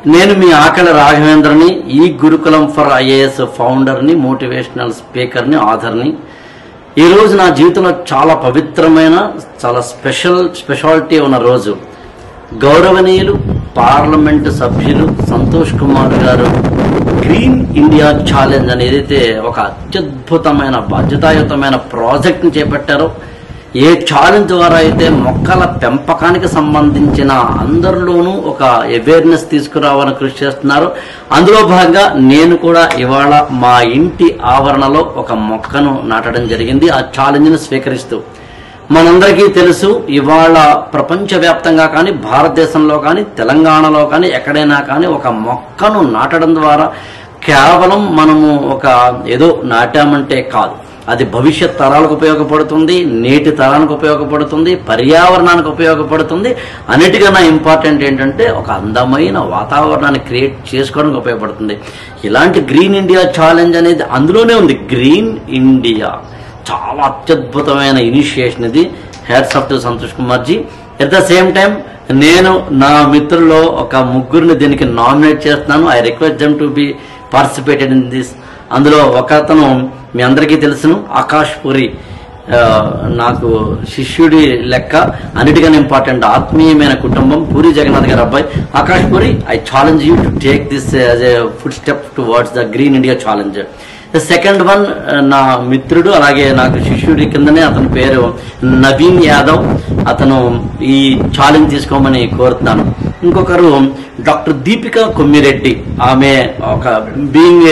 నేను మీ ఆకలి రాఘవేంద్రని ఈ గురుకులం ఫర్ ఐఏఎస్ ఫౌండర్ని మోటివేషనల్ స్పీకర్ని ఆథర్ని ఈ రోజు నా జీవితంలో చాలా పవిత్రమైన చాలా స్పెషల్ స్పెషాలిటీ ఉన్న రోజు గౌరవనీయులు పార్లమెంటు సభ్యులు సంతోష్ కుమార్ గారు గ్రీన్ ఇండియా ఛాలెంజ్ అని ఏదైతే ఒక అత్యద్భుతమైన బాధ్యతాయుతమైన ప్రాజెక్ట్ని చేపట్టారో ఏ ఛాలెంజ్ ద్వారా అయితే మొక్కల పెంపకానికి సంబంధించిన అందరిలోనూ ఒక అవేర్నెస్ తీసుకురావాలని కృషి చేస్తున్నారు అందులో భాగంగా నేను కూడా ఇవాళ మా ఇంటి ఆవరణలో ఒక మొక్కను నాటడం జరిగింది ఆ ఛాలెంజ్ను స్వీకరిస్తూ మనందరికీ తెలుసు ఇవాళ ప్రపంచవ్యాప్తంగా కానీ భారతదేశంలో కానీ తెలంగాణలో కానీ ఎక్కడైనా కానీ ఒక మొక్కను నాటడం ద్వారా కేవలం మనము ఒక ఏదో నాటామంటే కాదు అది భవిష్యత్ తరాలకు ఉపయోగపడుతుంది నేటి తరానికి ఉపయోగపడుతుంది పర్యావరణానికి ఉపయోగపడుతుంది అన్నిటికన్నా ఇంపార్టెంట్ ఏంటంటే ఒక అందమైన వాతావరణాన్ని క్రియేట్ చేసుకోవడానికి ఉపయోగపడుతుంది ఇలాంటి గ్రీన్ ఇండియా ఛాలెంజ్ అనేది అందులోనే ఉంది గ్రీన్ ఇండియా చాలా అత్యద్భుతమైన ఇనిషియేషన్ ఇది hats off to Santosh Kumar ji at the same time నేను నా మిత్రుల్లో ఒక ముగ్గురిని దీనికి నామినేట్ చేస్తున్నాను I request them to be participated in this అందులో ఒక అతను మీ అందరికీ తెలుసును ఆకాష్ పురి ఆ, నాకు శిష్యుడి లెక్క అన్నిటికన్నా ఇంపార్టెంట్ ఆత్మీయమైన కుటుంబం పూరి జగన్నాథ్ గారి అబ్బాయి Akash Puri I challenge you to take this as a food step towards the green India challenge second one నా మిత్రుడు అలాగే నాకు శిష్యుడి కిందనే అతని పేరు నవీన్ యాదవ్ అతను ఈ ఛాలెంజ్ తీసుకోమని కోరుతున్నాను ఇంకొకరు డాక్టర్ దీపిక కొమ్మిరెడ్డి ఆమె ఒక being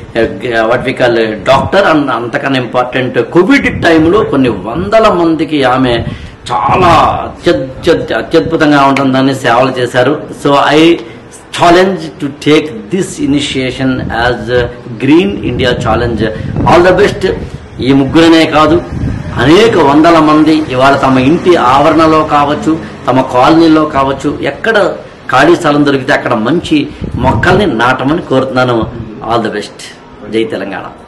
what we call doctor and అంతకన్నా ఇంపార్టెంట్ కోవిడ్ టైంలో కొన్ని వందల మందికి ఆమె చాలా అత్యద్భుత అత్యద్భుతంగా ఉంటుందని సేవలు చేశారు so I challenge to take this initiation as green India challenge all the best ఈ ముగ్గురనే కాదు అనేక వందల మంది ఇవాళ తమ ఇంటి ఆవరణలో కావచ్చు తమ కాలనీలో కావచ్చు ఎక్కడ ఖాళీ స్థలం దొరికితే అక్కడ మంచి మొక్కల్ని నాటమని కోరుతున్నాను ఆల్ ద బెస్ట్ జై తెలంగాణ